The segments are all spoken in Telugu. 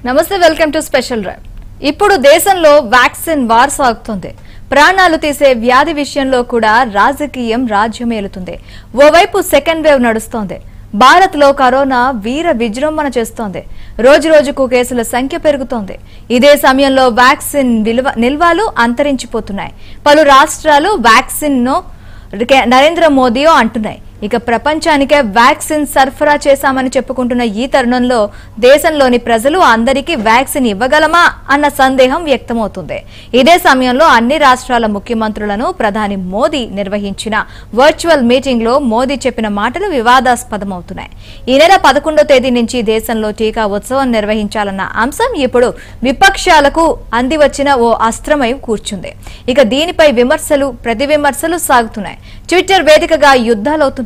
నమస్తే వెల్కమ్ టు స్పెషల్ డ్రైవ్ ఇప్పుడు దేశంలో వ్యాక్సిన్ వార్ సాగుతుంది ప్రాణాలు తీసే వ్యాధి విషయంలో కూడా రాజకీయం రాజ్యమేలుతుంది ఓవైపు సెకండ్ వేవ్ నడుస్తోంది భారత్ లో కరోనా వీర విజృంభణ చేస్తోంది రోజు రోజుకు కేసుల సంఖ్య పెరుగుతోంది ఇదే సమయంలో వ్యాక్సిన్ విలువ నిల్వలు అంతరించిపోతున్నాయి పలు రాష్ట్రాలు వ్యాక్సిన్ ను కే- నరేంద్ర మోదీ అంటున్నాయి ఇక ప్రపంచానికే వ్యాక్సిన్ సరఫరా చేశామని చెప్పుకుంటున్న ఈ తరుణంలో దేశంలోని ప్రజలు అందరికీ వ్యాక్సిన్ ఇవ్వగలమా అన్న సందేహం వ్యక్తమవుతుంది ఇదే సమయంలో అన్ని రాష్ట్రాల ముఖ్యమంత్రులను ప్రధాని మోదీ నిర్వహించిన వర్చువల్ మీటింగ్ లో మోదీ చెప్పిన మాటలు వివాదాస్పదమవుతున్నాయి ఈ నెల పదకొండో తేదీ నుంచి దేశంలో టీకా ఉత్సవం నిర్వహించాలన్న అంశం ఇప్పుడు విపక్షాలకు అందివచ్చిన ఓ అస్త్రమై కూర్చుంది ఇక దీనిపై విమర్శలు ప్రతి విమర్శలు సాగుతున్నాయి ట్విట్టర్ వేదికగా యుద్ధాలవుతున్నాయి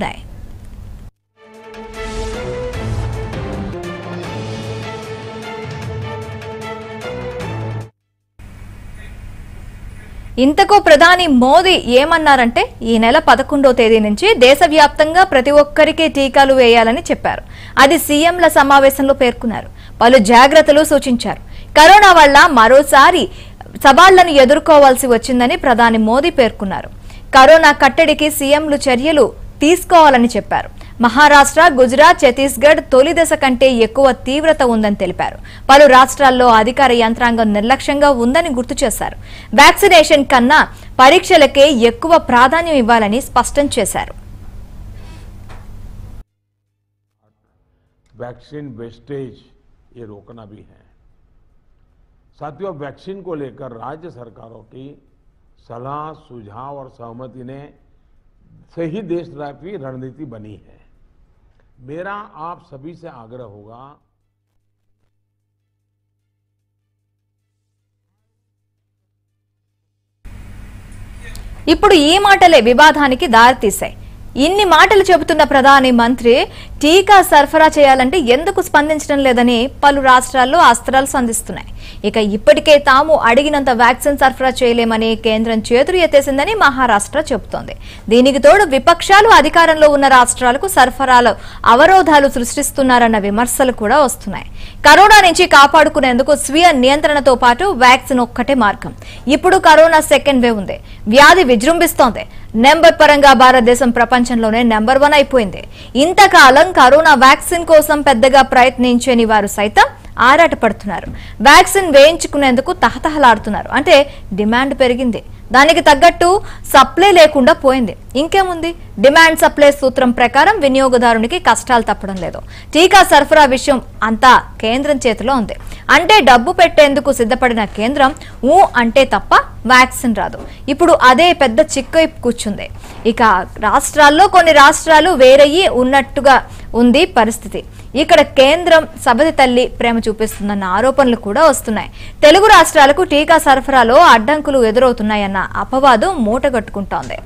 ఇంతకు ప్రధాని మోదీ ఏమన్నారంటే ఈ నెల పదకొండో తేదీ నుంచి దేశవ్యాప్తంగా ప్రతి ఒక్కరికి టీకాలు వేయాలని చెప్పారు అది సీఎంల సమావేశంలో పేర్కొన్నారు పలు జాగ్రత్తలు సూచించారు కరోనా వల్ల మరోసారి సవాళ్లను ఎదుర్కోవాల్సి వచ్చిందని ప్రధాని మోదీ పేర్కొన్నారు కరోనా కట్టడికి సీఎంలు చర్యలు తీసుకోవాలని చెప్పారు మహారాష్ట్ర గుజరాత్ ఛత్తీస్గఢ్ తొలి దశ కంటే ఎక్కువ తీవ్రత ఉందని తెలిపారు పలు రాష్ట్రాల్లో అధికార యంత్రాంగం నిర్లక్ష్యంగా ఉందని గుర్తు చేశారు వ్యాక్సినేషన్ కన్నా పరీక్షలకే ఎక్కువ ప్రాధాన్యం ఇవ్వాలని స్పష్టం చేశారు वैक्सीन वेस्टेज ये रोकना भी है साथियों वैक्सीन को लेकर राज्य सरकारों की सलाह सुझाव और सहमति ने से ही देशव्यापी रणनीति बनी है मेरा आप सभी से आग्रह होगा ఇప్పుడు ఈ మాటలే వివాదానికి దారితీశాయి ఇన్ని మాటలు చెబుతున్న ప్రధాని మంత్రి టీకా సరఫరా చేయాలంటే ఎందుకు స్పందించడం లేదని పలు రాష్ట్రాల్లో అస్త్రాలు సంధిస్తున్నాయి ఇక ఇప్పటికే తాము అడిగినంత వ్యాక్సిన్ సరఫరా చేయలేమని కేంద్రం చేతులు ఎత్తేసిందని మహారాష్ట్ర చెబుతోంది దీనికి తోడు విపక్షాలు అధికారంలో ఉన్న రాష్ట్రాలకు సరఫరాలో అవరోధాలు సృష్టిస్తున్నారన్న విమర్శలు కూడా వస్తున్నాయి కరోనా నుంచి కాపాడుకునేందుకు స్వీయ నియంత్రణతో పాటు వ్యాక్సిన్ ఒక్కటే మార్గం ఇప్పుడు కరోనా సెకండ్ వేవ్ ఉంది వ్యాధి విజృంభిస్తోంది నెంబర్ పరంగా భారతదేశం ప్రపంచంలోనే నెంబర్ వన్ అయిపోయింది ఇంతకాలం కరోనా వ్యాక్సిన్ కోసం పెద్దగా ప్రయత్నించని వారు సైతం ఆరాటపడుతున్నారు వ్యాక్సిన్ వేయించుకునేందుకు తహతహలాడుతున్నారు అంటే డిమాండ్ పెరిగింది దానికి తగ్గట్టు సప్లై లేకుండా పోయింది ఇంకేముంది డిమాండ్ సప్లై సూత్రం ప్రకారం వినియోగదారునికి కష్టాలు తప్పడం లేదు టీకా సరఫరా విషయం అంతా కేంద్రం చేతిలో ఉంది అంటే డబ్బు పెట్టేందుకు సిద్ధపడిన కేంద్రం ఊ అంటే తప్ప వ్యాక్సిన్ రాదు ఇప్పుడు అదే పెద్ద చిక్కు కూర్చుంది ఇక రాష్ట్రాల్లో కొన్ని రాష్ట్రాలు వేరయ్యి ఉన్నట్టుగా ఉంది పరిస్థితి ఇక్కడ కేంద్రం సబతి తల్లి ప్రేమ చూపిస్తుందన్న ఆరోపణలు కూడా వస్తున్నాయి తెలుగు రాష్ట్రాలకు టీకా సరఫరాలో అడ్డంకులు ఎదురవుతున్నాయన్న అపవాదు మూటగట్టుకుంటోంది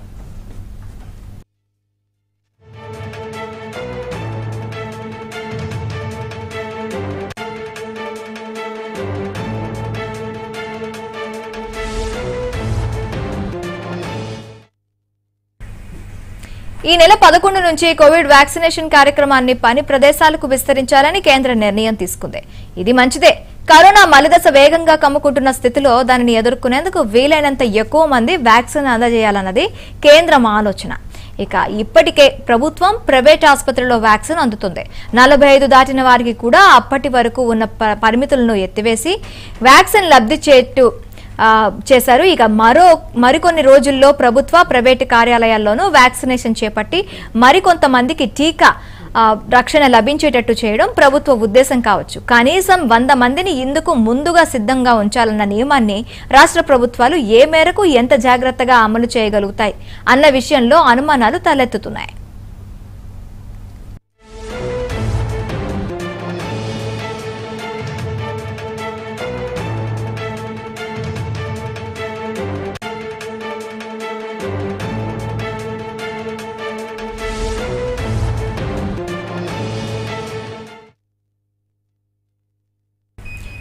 ఈ నెల పదకొండు నుంచి కోవిడ్ వ్యాక్సినేషన్ కార్యక్రమాన్ని పని ప్రదేశాలకు విస్తరించాలని కేంద్రం నిర్ణయం తీసుకుంది ఇది మంచిదే కరోనా మలిదశ వేగంగా కమ్ముకుంటున్న స్థితిలో దానిని ఎదుర్కొనేందుకు వీలైనంత ఎక్కువ మంది వ్యాక్సిన్ అందజేయాలన్నది కేంద్రం ఆలోచన ఇక ఇప్పటికే ప్రభుత్వం ప్రైవేట్ ఆసుపత్రుల్లో వ్యాక్సిన్ అందుతుంది నలభై ఐదు దాటిన వారికి కూడా అప్పటి వరకు ఉన్న ప- పరిమితులను ఎత్తివేసి వ్యాక్సిన్ లబ్ధి చేట్టు ఆ, చేశారు ఇక మరో మరికొన్ని రోజుల్లో ప్రభుత్వ ప్రైవేటు కార్యాలయాల్లోనూ వ్యాక్సినేషన్ చేపట్టి మరికొంతమందికి టీకా ఆ, రక్షణ లభించేటట్టు చేయడం ప్రభుత్వ ఉద్దేశం కావచ్చు కనీసం వంద మందిని ఇందుకు ముందుగా సిద్ధంగా ఉంచాలన్న నియమాన్ని రాష్ట్ర ప్రభుత్వాలు ఏ మేరకు ఎంత జాగ్రత్తగా అమలు చేయగలుగుతాయి అన్న విషయంలో అనుమానాలు తలెత్తుతున్నాయి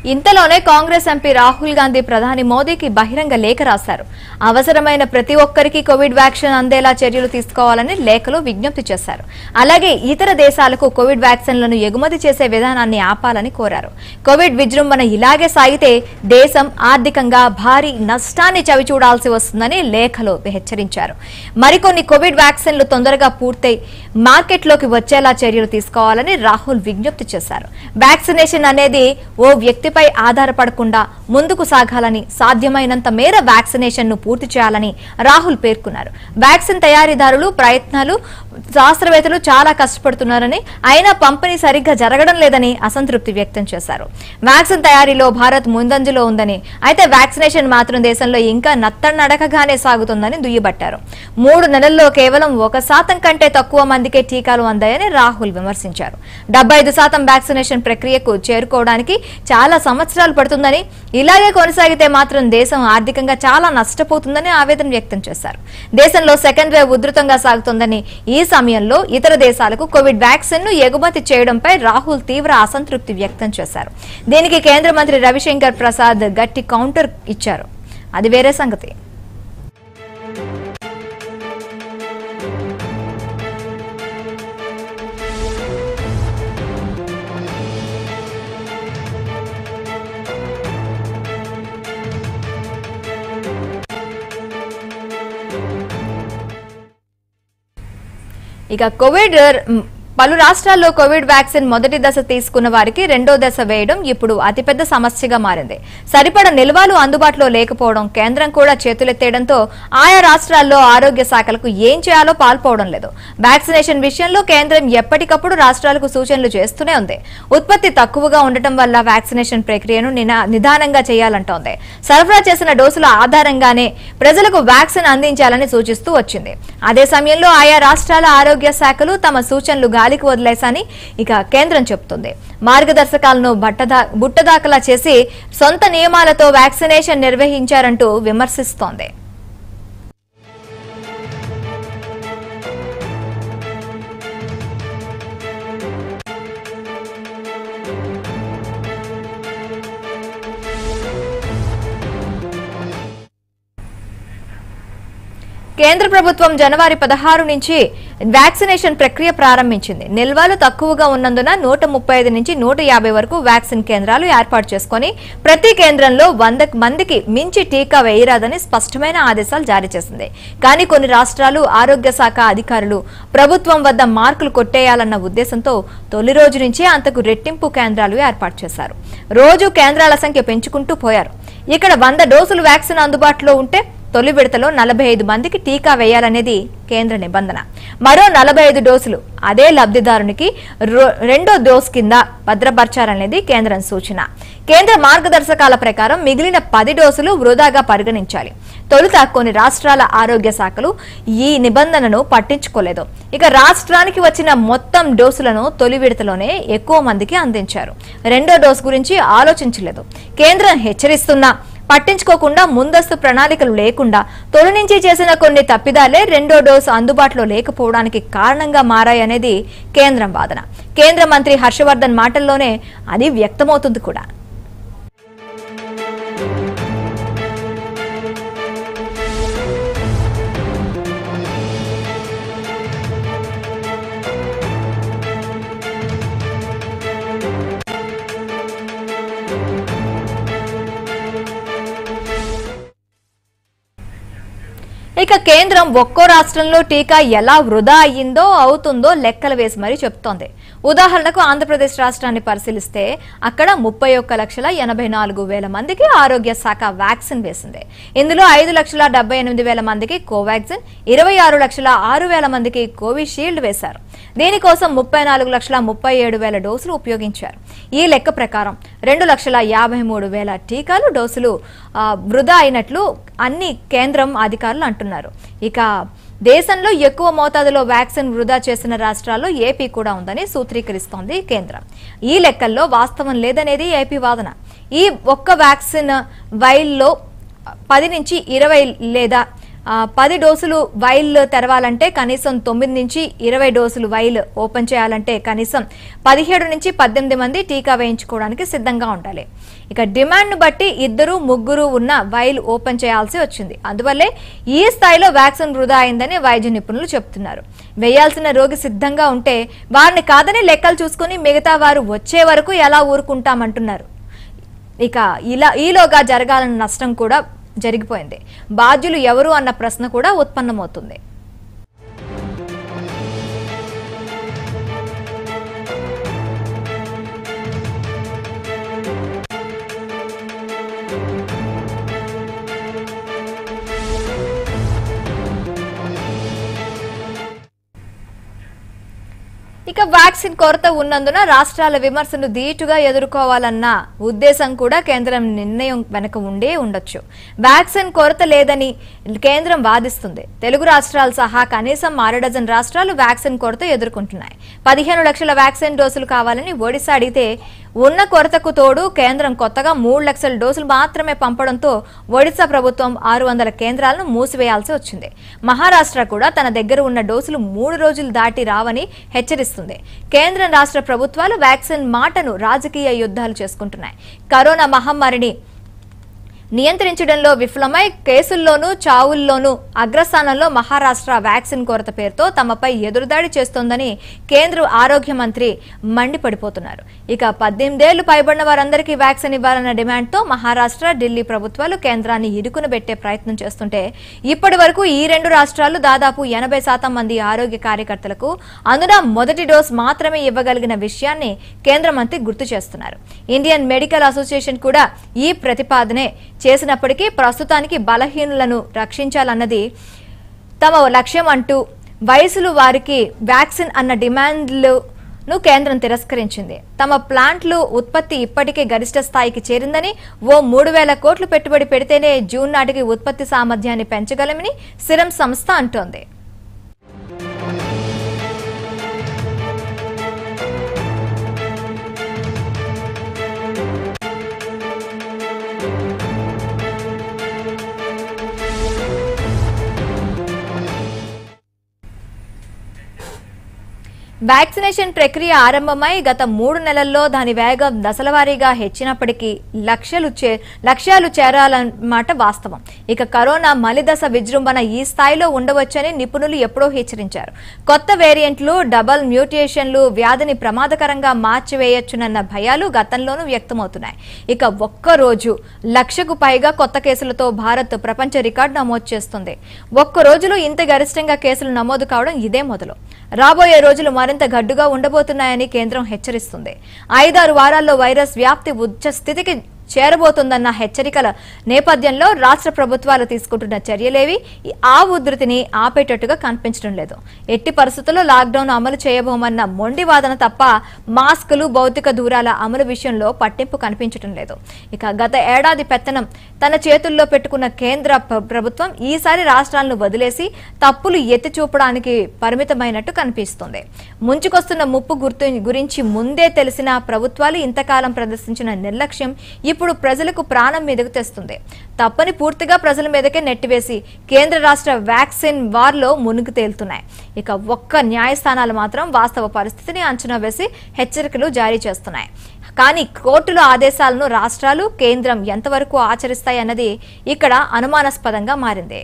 ఇంతలోనే కాంగ్రెస్ ఎంపీ రాహుల్ గాంధీ ప్రధాని మోదీకి బహిరంగ లేఖ రాశారు అవసరమైన ప్రతి ఒక్కరికి కోవిడ్ వ్యాక్సిన్ అందేలా చర్యలు తీసుకోవాలని లేఖలో విజ్ఞప్తి చేశారు అలాగే ఇతర దేశాలకు కోవిడ్ వ్యాక్సిన్లను ఎగుమతి చేసే విధానాన్ని ఆపాలని కోరారు కోవిడ్ విజృంభణ ఇలాగే సాగితే దేశం ఆర్థికంగా భారీ నష్టాన్ని చవిచూడాల్సి వస్తుందని లేఖలో హెచ్చరించారు మరికొన్ని కోవిడ్ వ్యాక్సిన్లు తొందరగా పూర్తయి మార్కెట్లోకి వచ్చేలా చర్యలు తీసుకోవాలని రాహుల్ విజ్ఞప్తి చేశారు వ్యాక్సినేషన్ అనేది ఓ వ్యక్తిపై ఆధారపడకుండా ముందుకు సాగాలని సాధ్యమైనంత మేర వ్యాక్సినేషన్ ను పూర్తి చేయాలని రాహుల్ పేర్కొన్నారు వ్యాక్సిన్ తయారీదారులు ప్రయత్నాలు శాస్త్రవేత్తలు చాలా కష్టపడుతున్నారని అయినా పంపిణీ సరిగ్గా జరగడం లేదని అసంతృప్తి వ్యక్తం చేశారు వ్యాక్సిన్ తయారీలో భారత్ ముందంజలో ఉందని అయితే వ్యాక్సినేషన్ మాత్రం దేశంలో ఇంకా నత్తనడకగానే సాగుతుందని దుయ్యబట్టారు మూడు నెలల్లో కేవలం ఒక శాతం కంటే తక్కువ మందికే టీకాలు అందాయని రాహుల్ విమర్శించారు డెబ్బై ఐదు శాతం వ్యాక్సినేషన్ ప్రక్రియకు చేరుకోవడానికి చాలా సంవత్సరాలు పడుతుందని ఇలాగే కొనసాగితే మాత్రం దేశం ఆర్థికంగా చాలా నష్టపోతుందని ఆవేదన వ్యక్తం చేశారు దేశంలో సెకండ్ వేవ్ ఉధృతంగా సాగుతోందని ఈ సమయంలో ఇతర దేశాలకు కోవిడ్ వ్యాక్సిన్ ను ఎగుమతి చేయడంపై రాహుల్ తీవ్ర అసంతృప్తి వ్యక్తం చేశారు దీనికి కేంద్ర మంత్రి రవిశంకర్ ప్రసాద్ గట్టి కౌంటర్ ఇచ్చారు అది వేరే సంగతి ఇక కోవిడ్ మ్, పలు రాష్ట్రాల్లో కోవిడ్ వ్యాక్సిన్ మొదటి దశ తీసుకున్న వారికి రెండో దశ వేయడం ఇప్పుడు అతిపెద్ద సమస్యగా మారింది సరిపడ నిల్వలు అందుబాటులో లేకపోవడం కేంద్రం కూడా చేతులెత్తేయడంతో ఆయా రాష్ట్రాల్లో ఆరోగ్య శాఖలకు ఏం చేయాలో పాల్పోవడం లేదు వ్యాక్సినేషన్ విషయంలో కేంద్రం ఎప్పటికప్పుడు రాష్ట్రాలకు సూచనలు చేస్తూనే ఉంది ఉత్పత్తి తక్కువగా ఉండటం వల్ల వ్యాక్సినేషన్ ప్రక్రియను నినా- నిదానంగా చేయాలంటోంది సరఫరా చేసిన డోసుల ఆధారంగానే ప్రజలకు వ్యాక్సిన్ అందించాలని సూచిస్తూ వచ్చింది అదే సమయంలో ఆయా రాష్ట్రాల ఆరోగ్య శాఖలు తమ సూచనలు గాలికి వదిలేసని ఇక కేంద్రం చెబుతుంది మార్గదర్శకాలను బట్టదా బుట్టదాఖలా చేసి సొంత నియమాలతో వ్యాక్సినేషన్ నిర్వహించారంటూ విమర్శిస్తోంది కేంద్ర ప్రభుత్వం జనవరి పదహారు నుంచి వ్యాక్సినేషన్ ప్రక్రియ ప్రారంభించింది నిల్వలు తక్కువగా ఉన్నందున నూట ముప్పై ఐదు నుంచి నూట యాభై వరకు వ్యాక్సిన్ కేంద్రాలు ఏర్పాటు చేసుకుని ప్రతి కేంద్రంలో వంద మందికి మించి టీకా వేయరాదని స్పష్టమైన ఆదేశాలు జారీ చేసింది కానీ కొన్ని రాష్ట్రాలు ఆరోగ్య శాఖ అధికారులు ప్రభుత్వం వద్ద మార్కులు కొట్టేయాలన్న ఉద్దేశంతో తొలి రోజు నుంచే అంతకు రెట్టింపు కేంద్రాలు ఏర్పాటు చేశారు రోజు కేంద్రాల సంఖ్య పెంచుకుంటూ పోయారు ఇక్కడ వంద డోసులు వ్యాక్సిన్ అందుబాటులో ఉంటే తొలి విడతలో నలభై ఐదు మందికి టీకా వేయాలనేది కేంద్ర నిబంధన మరో నలభై ఐదు డోసులు అదే లబ్ధిదారునికి రో- రెండో డోస్ కింద భద్రపరచాలనేది కేంద్రం సూచన కేంద్ర మార్గదర్శకాల ప్రకారం మిగిలిన పది డోసులు వృధాగా పరిగణించాలి తొలుత కొన్ని రాష్ట్రాల ఆరోగ్య శాఖలు ఈ నిబంధనను పట్టించుకోలేదు ఇక రాష్ట్రానికి వచ్చిన మొత్తం డోసులను తొలి విడతలోనే ఎక్కువ మందికి అందించారు రెండో డోసు గురించి ఆలోచించలేదు కేంద్రం హెచ్చరిస్తున్నా పట్టించుకోకుండా ముందస్తు ప్రణాళికలు లేకుండా తొలి నుంచి చేసిన కొన్ని తప్పిదాలే రెండో డోసు అందుబాటులో లేకపోవడానికి కారణంగా మారాయనేది కేంద్రం వాదన కేంద్ర మంత్రి హర్షవర్ధన్ మాటల్లోనే అది వ్యక్తమవుతుంది కూడా ఇక కేంద్రం ఒక్కో రాష్ట్రంలో టీకా ఎలా వృధా అయ్యిందో అవుతుందో లెక్కలు వేసి మరీ చెప్తోంది ఉదాహరణకు ఆంధ్రప్రదేశ్ రాష్ట్రాన్ని పరిశీలిస్తే అక్కడ ముప్పై ఒక్క లక్షల ఎనభై నాలుగు వేల మందికి ఆరోగ్య శాఖ వ్యాక్సిన్ వేసింది ఇందులో ఐదు లక్షల డెబ్బై ఎనిమిది వేల మందికి కోవాక్సిన్ ఇరవై ఆరు లక్షల ఆరు వేల మందికి కోవిషీల్డ్ వేశారు దీనికోసం ముప్పై నాలుగు లక్షల ముప్పై ఏడు వేల డోసులు ఉపయోగించారు ఈ లెక్క ప్రకారం రెండు లక్షల యాభై మూడు వేల టీకాలు డోసులు ఆ, వృధా అయినట్లు అన్ని కేంద్రం అధికారులు అంటున్నారు ఇక దేశంలో ఎక్కువ మోతాదులో వ్యాక్సిన్ వృధా చేసిన రాష్ట్రాల్లో ఏపీ కూడా ఉందని సూత్రీకరిస్తోంది కేంద్రం ఈ లెక్కల్లో వాస్తవం లేదనేది ఏపీ వాదన ఈ ఒక్క వ్యాక్సిన్ వైల్లో పది నుంచి ఇరవై లేదా ఆ, పది డోసులు వైల్ తెరవాలంటే కనీసం తొమ్మిది నుంచి ఇరవై డోసులు వైల్ ఓపెన్ చేయాలంటే కనీసం పదిహేడు నుంచి పద్దెనిమిది మంది టీకా వేయించుకోవడానికి సిద్ధంగా ఉండాలి ఇక డిమాండ్ను బట్టి ఇద్దరు ముగ్గురు ఉన్న వైల్ ఓపెన్ చేయాల్సి వచ్చింది అందువల్లే ఈ స్థాయిలో వ్యాక్సిన్ వృధా అయిందని వైద్య నిపుణులు చెబుతున్నారు వేయాల్సిన రోగి సిద్ధంగా ఉంటే వారిని కాదని లెక్కలు చూసుకుని మిగతా వారు వచ్చే వరకు ఎలా ఊరుకుంటామంటున్నారు ఇక ఇలా ఈలోగా జరగాలన్న నష్టం కూడా జరిగిపోయింది బాధ్యులు ఎవరు అన్న ప్రశ్న కూడా ఉత్పన్నమవుతుంది ఇక వ్యాక్సిన్ కొరత ఉన్నందున రాష్ట్రాల విమర్శను ధీటుగా ఎదుర్కోవాలన్న ఉద్దేశం కూడా కేంద్రం నిర్ణయం వెనక ఉండే ఉండొచ్చు వ్యాక్సిన్ కొరత లేదని కేంద్రం వాదిస్తుంది తెలుగు రాష్ట్రాలు సహా కనీసం ఆరు డజన్ రాష్ట్రాలు వ్యాక్సిన్ కొరత ఎదుర్కొంటున్నాయి పదిహేను లక్షల వ్యాక్సిన్ డోసులు కావాలని ఒడిశా అడిగితే ఉన్న కొరతకు తోడు కేంద్రం కొత్తగా మూడు లక్షల డోసులు మాత్రమే పంపడంతో ఒడిశా ప్రభుత్వం ఆరు వందల కేంద్రాలను మూసివేయాల్సి వచ్చింది మహారాష్ట్ర కూడా తన దగ్గర ఉన్న డోసులు మూడు రోజులు దాటి రావని హెచ్చరిస్తుంది కేంద్ర రాష్ట్ర ప్రభుత్వాలు వ్యాక్సిన్ మాటను రాజకీయ యుద్ధాలు చేసుకుంటున్నాయి కరోనా మహమ్మారిని నియంత్రించడంలో విఫలమై కేసుల్లోనూ చావుల్లోనూ అగ్రస్థానంలో మహారాష్ట్ర వ్యాక్సిన్ కొరత పేరుతో తమపై ఎదురుదాడి చేస్తోందని కేంద్ర ఆరోగ్య మంత్రి మండిపడిపోతున్నారు ఇక పద్దెనిమిదేళ్లు పైబడిన వారందరికీ వ్యాక్సిన్ ఇవ్వాలన్న డిమాండ్తో మహారాష్ట్ర ఢిల్లీ ప్రభుత్వాలు కేంద్రాన్ని ఇరుకున పెట్టే ప్రయత్నం చేస్తుంటే ఇప్పటి వరకు ఈ రెండు రాష్ట్రాలు దాదాపు ఎనభై శాతం మంది ఆరోగ్య కార్యకర్తలకు అందున మొదటి డోస్ మాత్రమే ఇవ్వగలిగిన విషయాన్ని కేంద్ర మంత్రి గుర్తు చేస్తున్నారు ఇండియన్ మెడికల్ అసోసియేషన్ కూడా ఈ ప్రతిపాదనే చేసినప్పటికీ ప్రస్తుతానికి బలహీనులను రక్షించాలన్నది తమ లక్ష్యం అంటూ వయసులు వారికి వ్యాక్సిన్ అన్న డిమాండ్లు ను కేంద్రం తిరస్కరించింది తమ ప్లాంట్లు ఉత్పత్తి ఇప్పటికే గరిష్ట స్థాయికి చేరిందని ఓ మూడు వేల కోట్లు పెట్టుబడి పెడితేనే జూన్ నాటికి ఉత్పత్తి సామర్థ్యాన్ని పెంచగలమని సిరం సంస్థ అంటోంది వ్యాక్సినేషన్ ప్రక్రియ ఆరంభమై గత మూడు నెలల్లో దాని వేగం దశలవారీగా హెచ్చినప్పటికీ లక్ష్యాలు చే లక్ష్యాలు చేరాలన్నమాట వాస్తవం ఇక కరోనా మలిదశ విజృంభణ ఈ స్థాయిలో ఉండవచ్చని నిపుణులు ఎప్పుడో హెచ్చరించారు కొత్త వేరియంట్లు డబల్ మ్యూటేషన్లు వ్యాధిని ప్రమాదకరంగా మార్చివేయొచ్చునన్న భయాలు గతంలోనూ వ్యక్తమవుతున్నాయి ఇక ఒక్క రోజు లక్షకు పైగా కొత్త కేసులతో భారత్ ప్రపంచ రికార్డు నమోదు చేస్తుంది ఒక్క రోజులో ఇంత గరిష్టంగా కేసులు నమోదు కావడం ఇదే మొదలు రాబోయే రోజులు మరింత గడ్డుగా ఉండబోతున్నాయని కేంద్రం హెచ్చరిస్తుంది ఐదారు వారాల్లో వైరస్ వ్యాప్తి ఉచ్చ స్థితికి చేరబోతుందన్న హెచ్చరికల నేపథ్యంలో రాష్ట్ర ప్రభుత్వాలు తీసుకుంటున్న చర్యలేవి ఈ ఆ ఉధృతిని ఆపేటట్టుగా కనిపించడం లేదు ఎట్టి పరిస్థితుల్లో లాక్డౌన్ అమలు చేయబోమన్న మొండి వాదన తప్ప మాస్కులు భౌతిక దూరాల అమలు విషయంలో పట్టింపు కనిపించడం లేదు ఇక గత ఏడాది పెత్తనం తన చేతుల్లో పెట్టుకున్న కేంద్ర ప్ర- ప్రభుత్వం ఈసారి రాష్ట్రాలను వదిలేసి తప్పులు ఎత్తి చూపడానికి పరిమితమైనట్టు కనిపిస్తుంది ముంచుకొస్తున్న ముప్పు గుర్తు గురించి ముందే తెలిసిన ప్రభుత్వాలు ఇంతకాలం ప్రదర్శించిన నిర్లక్ష్యం ఇప్పుడు ప్రజలకు ప్రాణం మీదకు తెస్తుంది తప్పని పూర్తిగా ప్రజల మీదకే నెట్టివేసి కేంద్ర రాష్ట్ర వ్యాక్సిన్ వార్లో మునిగి తేలుతున్నాయి ఇక ఒక్క న్యాయస్థానాలు మాత్రం వాస్తవ పరిస్థితిని అంచనా వేసి హెచ్చరికలు జారీ చేస్తున్నాయి కానీ కోర్టుల ఆదేశాలను రాష్ట్రాలు కేంద్రం ఎంతవరకు ఆచరిస్తాయన్నది ఇక్కడ అనుమానాస్పదంగా మారింది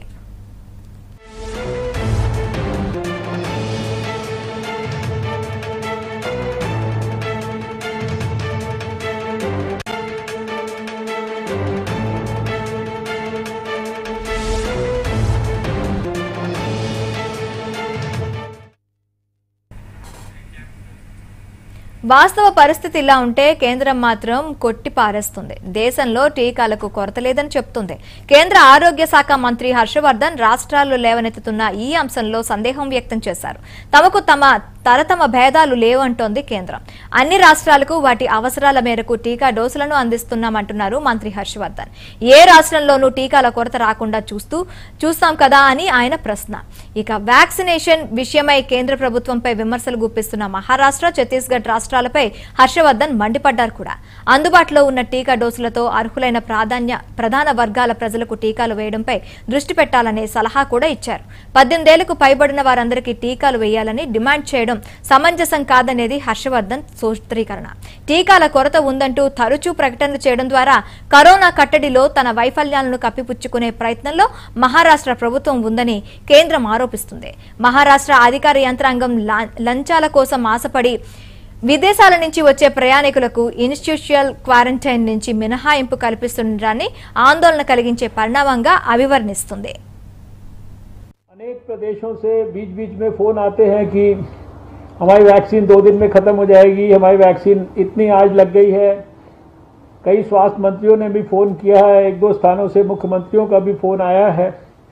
వాస్తవ పరిస్థితి ఇలా ఉంటే కేంద్రం మాత్రం కొట్టి పారేస్తుంది దేశంలో టీకాలకు కొరత లేదని చెప్తుంది కేంద్ర ఆరోగ్య శాఖ మంత్రి హర్షవర్ధన్ రాష్ట్రాలు లేవనెత్తుతున్న ఈ అంశంలో సందేహం వ్యక్తం చేశారు తమకు తమ తరతమ భేదాలు లేవంటోంది కేంద్రం అన్ని రాష్ట్రాలకు వాటి అవసరాల మేరకు టీకా డోసులను అందిస్తున్నామంటున్నారు మంత్రి హర్షవర్ధన్ ఏ రాష్ట్రంలోనూ టీకాల కొరత రాకుండా చూస్తూ చూస్తాం కదా అని ఆయన ప్రశ్న ఇక వ్యాక్సినేషన్ విషయమై కేంద్ర ప్రభుత్వంపై విమర్శలు గుప్పిస్తున్న మహారాష్ట్ర ఛత్తీస్గఢ్ రాష్ట్రాలపై హర్షవర్ధన్ మండిపడ్డారు కూడా అందుబాటులో ఉన్న టీకా డోసులతో అర్హులైన ప్రాధాన్య ప్రధాన వర్గాల ప్రజలకు టీకాలు వేయడంపై దృష్టి పెట్టాలనే సలహా కూడా ఇచ్చారు పద్దెనిమిదేళ్లకు పైబడిన వారందరికీ టీకాలు వేయాలని డిమాండ్ చేయడం సమంజసం కాదనేది హర్షవర్ధన్ సూత్రీకరణ టీకాల కొరత ఉందంటూ తరచూ ప్రకటనలు చేయడం ద్వారా కరోనా కట్టడిలో తన వైఫల్యాలను కప్పిపుచ్చుకునే ప్రయత్నంలో మహారాష్ట్ర ప్రభుత్వం ఉందని కేంద్రం ఆరోపిస్తుంది మహారాష్ట్ర అధికార యంత్రాంగం లా- లంచాల కోసం ఆశపడి విదేశాల నుంచి వచ్చే ప్రయాణికులకు ఇన్స్టిట్యూషనల్ క్వారంటైన్ నుంచి మినహాయింపు కల్పిస్తుండడాన్ని ఆందోళన కలిగించే పరిణామంగా అభివర్ణిస్తుంది अनेक प्रदेशों से बीच बीच में फ़ोन आते हैं कि हमारी वैक्सीन दो दिन में ख़त्म हो जाएगी हमारी वैक्सीन इतनी आज लग गई है कई स्वास्थ्य मंत्रियों ने भी फ़ोन किया है एक दो स्थानों से मुख्यमंत्रियों का भी फ़ोन आया है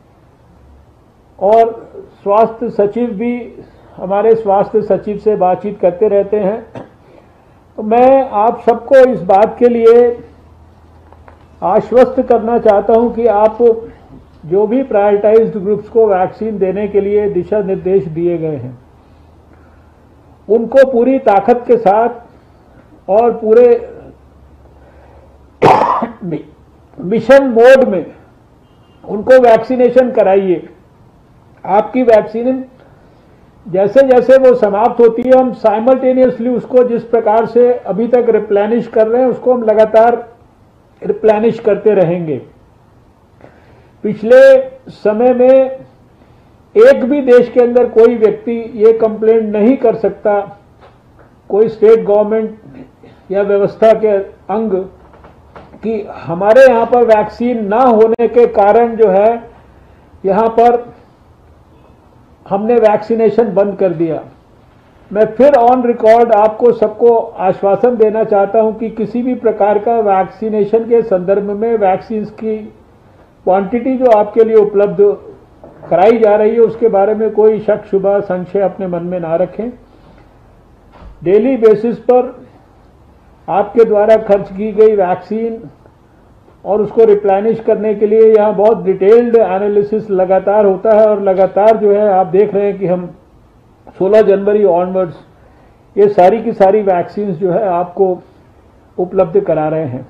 और स्वास्थ्य सचिव भी हमारे स्वास्थ्य सचिव से बातचीत करते रहते हैं तो मैं आप सबको इस बात के लिए आश्वस्त करना चाहता हूं कि आप जो भी प्रायोरिटाइज्ड ग्रुप्स को वैक्सीन देने के लिए दिशा निर्देश दिए गए हैं उनको पूरी ताकत के साथ और पूरे मिशन मोड में उनको वैक्सीनेशन कराइए आपकी वैक्सीन जैसे जैसे वो समाप्त होती है हम साइमल्टेनियसली उसको जिस प्रकार से अभी तक रिप्लेनिश कर रहे हैं उसको हम लगातार रिप्लेनिश करते रहेंगे पिछले समय में एक भी देश के अंदर कोई व्यक्ति ये कंप्लेंट नहीं कर सकता कोई स्टेट गवर्नमेंट या व्यवस्था के अंग कि हमारे यहाँ पर वैक्सीन ना होने के कारण जो है यहाँ पर हमने वैक्सीनेशन बंद कर दिया मैं फिर ऑन रिकॉर्ड आपको सबको आश्वासन देना चाहता हूं कि किसी भी प्रकार का वैक्सीनेशन के संदर्भ में वैक्सीन की क्वांटिटी जो आपके लिए उपलब्ध कराई जा रही है उसके बारे में कोई शक शुबा संशय अपने मन में ना रखें डेली बेसिस पर आपके द्वारा खर्च की गई वैक्सीन और उसको रिप्लेनिश करने के लिए यहाँ बहुत डिटेल्ड एनालिसिस लगातार होता है और लगातार जो है आप देख रहे हैं कि हम 16 जनवरी ऑनवर्ड्स ये सारी की सारी वैक्सीन जो है आपको उपलब्ध करा रहे हैं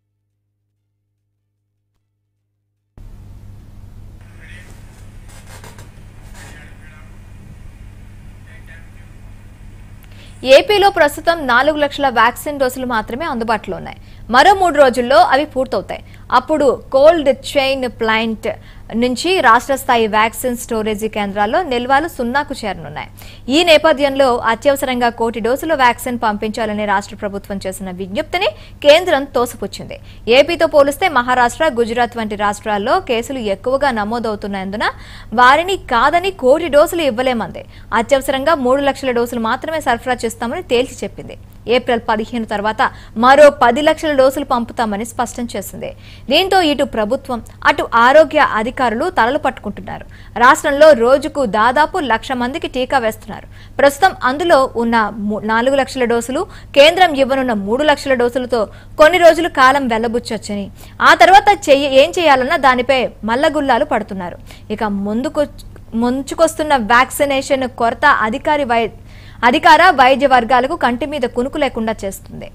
ఏపీలో ప్రస్తుతం నాలుగు లక్షల వ్యాక్సిన్ డోసులు మాత్రమే అందుబాటులో ఉన్నాయి మరో మూడు రోజుల్లో అవి పూర్తవుతాయి అప్పుడు కోల్డ్ చైన్ ప్లాంట్ నుంచి రాష్ట్ర స్థాయి వ్యాక్సిన్ స్టోరేజీ కేంద్రాల్లో నిల్వలు సున్నాకు చేరనున్నాయి ఈ నేపథ్యంలో అత్యవసరంగా కోటి డోసుల వ్యాక్సిన్ పంపించాలని రాష్ట్ర ప్రభుత్వం చేసిన విజ్ఞప్తిని కేంద్రం తోసిపుచ్చింది ఏపీతో పోలిస్తే మహారాష్ట్ర గుజరాత్ వంటి రాష్ట్రాల్లో కేసులు ఎక్కువగా నమోదవుతున్నందున వారిని కాదని కోటి డోసులు ఇవ్వలేమంది అత్యవసరంగా మూడు లక్షల డోసులు మాత్రమే సరఫరా చేస్తామని తేల్చి చెప్పింది ఏప్రిల్ పదిహేను తర్వాత మరో పది లక్షల డోసులు పంపుతామని స్పష్టం చేసింది దీంతో ఇటు ప్రభుత్వం అటు ఆరోగ్య అధికారులు తలలు పట్టుకుంటున్నారు రాష్ట్రంలో రోజుకు దాదాపు లక్ష మందికి టీకా వేస్తున్నారు ప్రస్తుతం అందులో ఉన్న ము- నాలుగు లక్షల డోసులు కేంద్రం ఇవ్వనున్న మూడు లక్షల డోసులతో కొన్ని రోజులు కాలం వెల్లబుచ్చొచ్చని ఆ తర్వాత చెయ్య ఏం చేయాలన్న దానిపై మల్లగుల్లాలు పడుతున్నారు ఇక ముందుకు ముంచుకొస్తున్న వ్యాక్సినేషన్ కొరత అధికారి వై అధికార వైద్య వర్గాలకు కంటి మీద కునుకు లేకుండా చేస్తుంది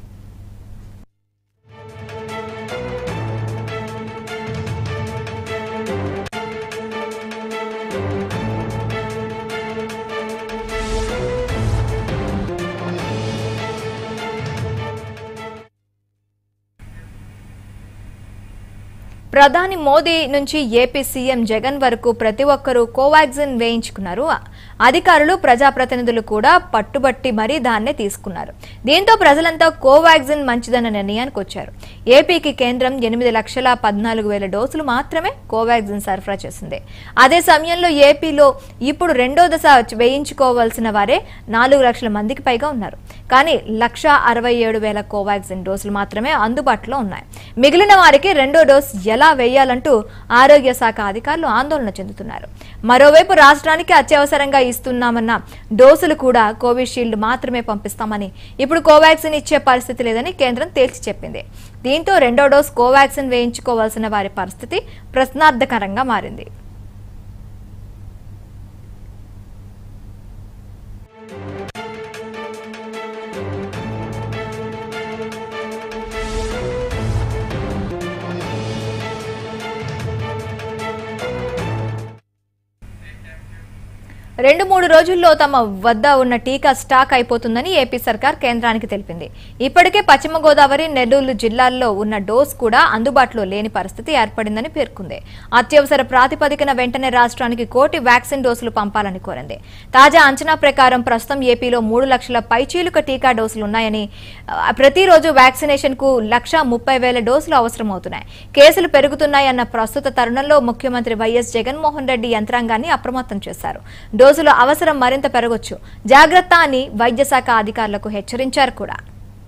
ప్రధాని మోదీ నుంచి ఏపీ సీఎం జగన్ వరకు ప్రతి ఒక్కరూ కోవాక్సిన్ వేయించుకున్నారు అధికారులు ప్రజాప్రతినిధులు కూడా పట్టుబట్టి మరీ దాన్నే తీసుకున్నారు దీంతో ప్రజలంతా కోవాక్సిన్ మంచిదన్న నిర్ణయానికి వచ్చారు ఏపీకి కేంద్రం ఎనిమిది లక్షల పద్నాలుగు వేల డోసులు మాత్రమే కోవాక్సిన్ సరఫరా చేసింది అదే సమయంలో ఏపీలో ఇప్పుడు రెండో దశ వేయించుకోవాల్సిన వారే నాలుగు లక్షల మందికి పైగా ఉన్నారు కానీ లక్ష అరవై ఏడు వేల కోవాక్సిన్ డోసులు మాత్రమే అందుబాటులో ఉన్నాయి మిగిలిన వారికి రెండో డోస్ ఎలా వేయాలంటూ ఆరోగ్య శాఖ అధికారులు ఆందోళన చెందుతున్నారు మరోవైపు రాష్ట్రానికి అత్యవసరంగా ఇస్తున్నామన్న డోసులు కూడా కోవిషీల్డ్ మాత్రమే పంపిస్తామని ఇప్పుడు కోవాక్సిన్ ఇచ్చే పరిస్థితి లేదని కేంద్రం తేల్చి చెప్పింది దీంతో రెండో డోస్ కోవాక్సిన్ వేయించుకోవాల్సిన వారి పరిస్థితి ప్రశ్నార్థకరంగా మారింది రెండు మూడు రోజుల్లో తమ వద్ద ఉన్న టీకా స్టాక్ అయిపోతుందని ఏపీ సర్కార్ కేంద్రానికి తెలిపింది ఇప్పటికే పశ్చిమ గోదావరి నెల్లూరు జిల్లాల్లో ఉన్న డోస్ కూడా అందుబాటులో లేని పరిస్థితి ఏర్పడిందని పేర్కొంది అత్యవసర ప్రాతిపదికన వెంటనే రాష్ట్రానికి కోటి వ్యాక్సిన్ డోసులు పంపాలని కోరింది తాజా అంచనా ప్రకారం ప్రస్తుతం ఏపీలో మూడు లక్షల పైచీలుక టీకా డోసులు ఉన్నాయని ఆ, ప్రతిరోజు వ్యాక్సినేషన్ కు లక్ష ముప్పై వేల డోసులు అవసరమవుతున్నాయి కేసులు పెరుగుతున్నాయన్న ప్రస్తుత తరుణంలో ముఖ్యమంత్రి వైఎస్ జగన్మోహన్ రెడ్డి యంత్రాంగాన్ని అప్రమత్తం చేశారు డోసుల అవసరం మరింత పెరగొచ్చు జాగ్రత్త అని వైద్య శాఖ అధికారులకు హెచ్చరించారు కూడా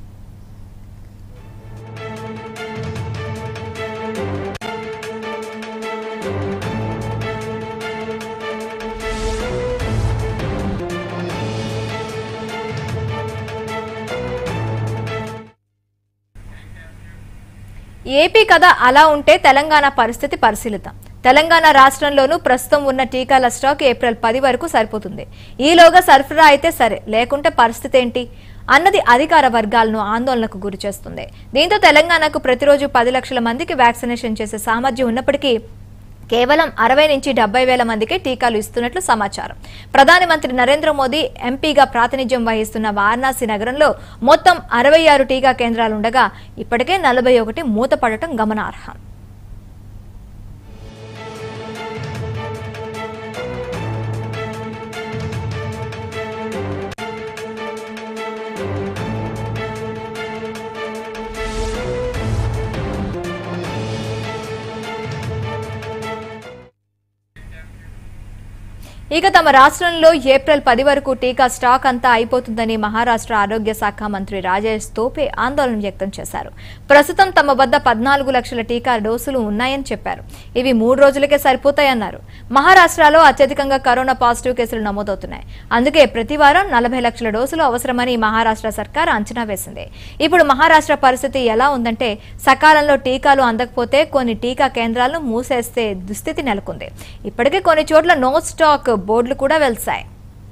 ఏపీ కథ అలా ఉంటే తెలంగాణ పరిస్థితి పరిశీలిద్దాం తెలంగాణ రాష్ట్రంలోనూ ప్రస్తుతం ఉన్న టీకాల స్టాక్ ఏప్రిల్ పది వరకు సరిపోతుంది ఈలోగా సరఫరా అయితే సరే లేకుంటే పరిస్థితి ఏంటి అన్నది అధికార వర్గాలను ఆందోళనకు గురి చేస్తుంది దీంతో తెలంగాణకు ప్రతిరోజు పది లక్షల మందికి వ్యాక్సినేషన్ చేసే సామర్థ్యం ఉన్నప్పటికీ కేవలం అరవై నుంచి డెబ్బై వేల మందికే టీకాలు ఇస్తున్నట్లు సమాచారం ప్రధానమంత్రి నరేంద్ర మోదీ ఎంపీగా ప్రాతినిధ్యం వహిస్తున్న వారణాసి నగరంలో మొత్తం అరవై ఆరు టీకా కేంద్రాలుండగా ఇప్పటికే నలభై ఒకటి మూతపడటం గమనార్హం ఇక తమ రాష్ట్రంలో ఏప్రిల్ పది వరకు టీకా స్టాక్ అంతా అయిపోతుందని మహారాష్ట్ర ఆరోగ్య శాఖ మంత్రి రాజేష్ తోపే ఆందోళన వ్యక్తం చేశారు ప్రస్తుతం తమ వద్ద పద్నాలుగు లక్షల టీకా డోసులు ఉన్నాయని చెప్పారు ఇవి మూడు రోజులకే సరిపోతాయన్నారు మహారాష్ట్రలో అత్యధికంగా కరోనా పాజిటివ్ కేసులు నమోదవుతున్నాయి అందుకే ప్రతి వారం నలభై లక్షల డోసులు అవసరమని మహారాష్ట్ర సర్కార్ అంచనా వేసింది ఇప్పుడు మహారాష్ట్ర పరిస్థితి ఎలా ఉందంటే సకాలంలో టీకాలు అందకపోతే కొన్ని టీకా కేంద్రాలను మూసేస్తే దుస్థితి నెలకొంది ఇప్పటికే కొన్ని చోట్ల నో స్టాక్ బోర్డులు కూడా వెలిశాయి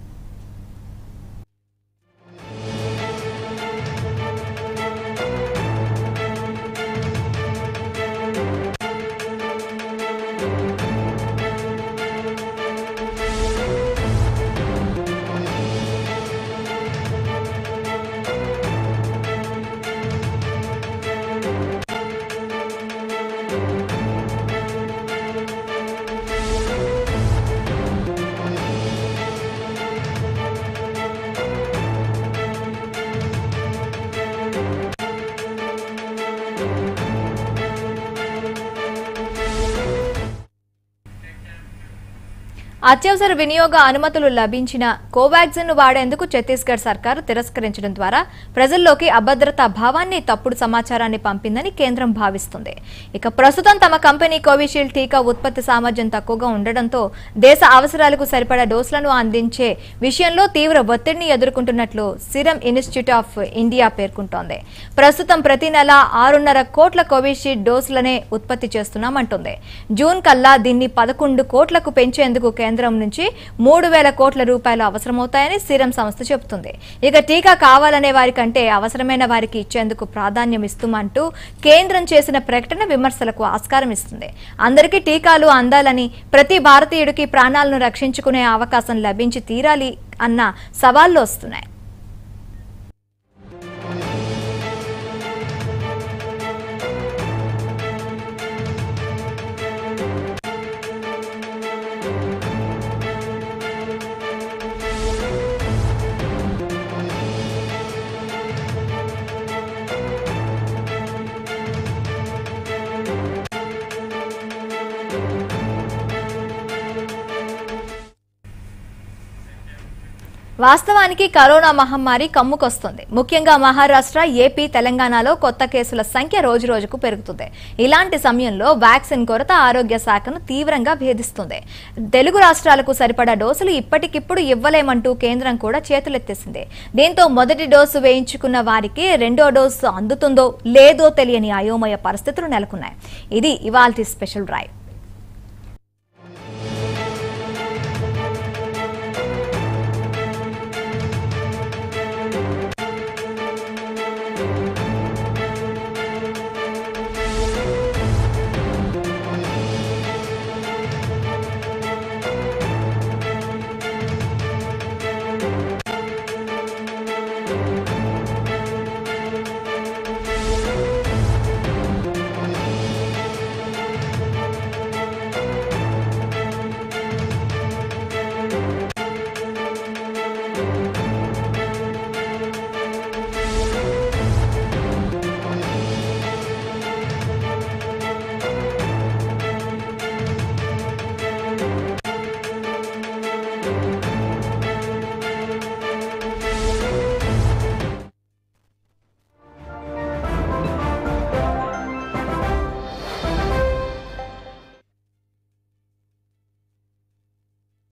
అత్యవసర వినియోగ అనుమతులు లభించిన కోవాక్సిన్ వాడేందుకు ఛత్తీస్గఢ్ సర్కారు తిరస్కరించడం ద్వారా ప్రజల్లోకి అభద్రతా భావాన్ని తప్పుడు సమాచారాన్ని పంపిందని కేంద్రం భావిస్తుంది ఇక ప్రస్తుతం తమ కంపెనీ కోవిషీల్డ్ టీకా ఉత్పత్తి సామర్థ్యం తక్కువగా ఉండడంతో దేశ అవసరాలకు సరిపడా డోసులను అందించే విషయంలో తీవ్ర ఒత్తిడిని ఎదుర్కొంటున్నట్లు సిరం ఇన్స్టిట్యూట్ ఆఫ్ ఇండియా పేర్కొంటోంది ప్రస్తుతం ప్రతి నెల ఆరున్నర కోట్ల కోవిషీల్డ్ డోసులనే ఉత్పత్తి చేస్తున్నామంటుంది జూన్ కల్లా దీన్ని పదకొండు కోట్లకు పెంచేందుకు కేంద్రం నుంచి మూడు వేల కోట్ల రూపాయలు అవసరమవుతాయని సీరం సంస్థ చెబుతుంది ఇక టీకా కావాలనే వారికంటే అవసరమైన వారికి ఇచ్చేందుకు ప్రాధాన్యం ఇస్తామంటూ కేంద్రం చేసిన ప్రకటన విమర్శలకు ఆస్కారం ఇస్తుంది అందరికీ టీకాలు అందాలని ప్రతి భారతీయుడికి ప్రాణాలను రక్షించుకునే అవకాశం లభించి తీరాలి అన్న సవాళ్లు వస్తున్నాయి వాస్తవానికి కరోనా మహమ్మారి కమ్ముకొస్తుంది ముఖ్యంగా మహారాష్ట్ర ఏపీ తెలంగాణలో కొత్త కేసుల సంఖ్య రోజు రోజుకు పెరుగుతుంది ఇలాంటి సమయంలో వ్యాక్సిన్ కొరత ఆరోగ్య శాఖను తీవ్రంగా భేదిస్తుంది తెలుగు రాష్ట్రాలకు సరిపడా డోసులు ఇప్పటికిప్పుడు ఇవ్వలేమంటూ కేంద్రం కూడా చేతులెత్తేసింది దీంతో మొదటి డోసు వేయించుకున్న వారికి రెండో డోసు అందుతుందో లేదో తెలియని అయోమయ పరిస్థితులు నెలకొన్నాయి ఇది ఇవాల్టి స్పెషల్ డ్రైవ్